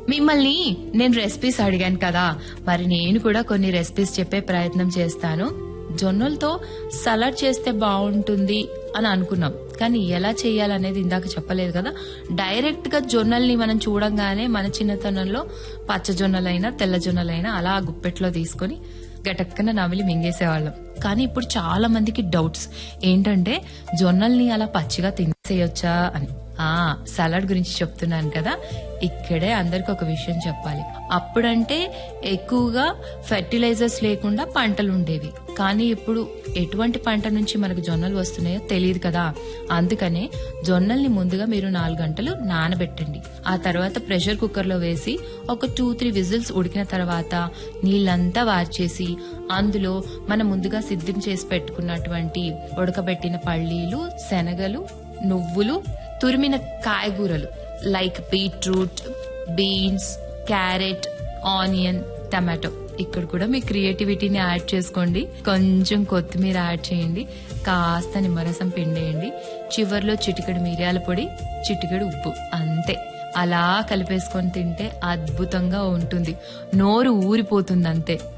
మిమ్మల్ని నేను రెసిపీస్ అడిగాను కదా మరి నేను కూడా కొన్ని రెసిపీస్ చెప్పే ప్రయత్నం చేస్తాను జొన్నలతో సలాడ్ చేస్తే బాగుంటుంది అని అనుకున్నాం కానీ ఎలా చేయాలనేది ఇందాక చెప్పలేదు కదా డైరెక్ట్ గా జొన్నల్ని మనం చూడంగానే మన చిన్నతనంలో పచ్చ జొన్నలైనా తెల్ల జొన్నలైనా అలా గుప్పెట్లో తీసుకొని గటక్కన నమిలి మింగేసేవాళ్ళం కానీ ఇప్పుడు చాలా మందికి డౌట్స్ ఏంటంటే జొన్నల్ని అలా పచ్చిగా తినేసేయొచ్చా అని ఆ సలాడ్ గురించి చెప్తున్నాను కదా ఇక్కడే అందరికి ఒక విషయం చెప్పాలి అప్పుడంటే ఎక్కువగా ఫెర్టిలైజర్స్ లేకుండా పంటలు ఉండేవి కానీ ఇప్పుడు ఎటువంటి పంట నుంచి మనకు జొన్నలు వస్తున్నాయో తెలియదు కదా అందుకనే జొన్నల్ని ముందుగా మీరు నాలుగు గంటలు నానబెట్టండి ఆ తర్వాత ప్రెషర్ కుక్కర్ లో వేసి ఒక టూ త్రీ విజిల్స్ ఉడికిన తర్వాత నీళ్ళంతా వార్చేసి అందులో మనం ముందుగా సిద్ధం చేసి పెట్టుకున్నటువంటి ఉడకబెట్టిన పల్లీలు శనగలు నువ్వులు తురిమిన కాయగూరలు like beetroot beans carrot onion tomato ఇక్కడ కూడా మీ క్రియేటివిటీని యాడ్ చేసుకోండి కొంచెం కొత్తిమీర యాడ్ చేయండి కాస్త నిమ్మరసం పిండేయండి చివర్లో చిటికెడు మిరియాల పొడి చిటికెడు ఉప్పు అంతే అలా కలిపేసుకొని తింటే అద్భుతంగా ఉంటుంది నోరు ఊరిపోతుంది అంతే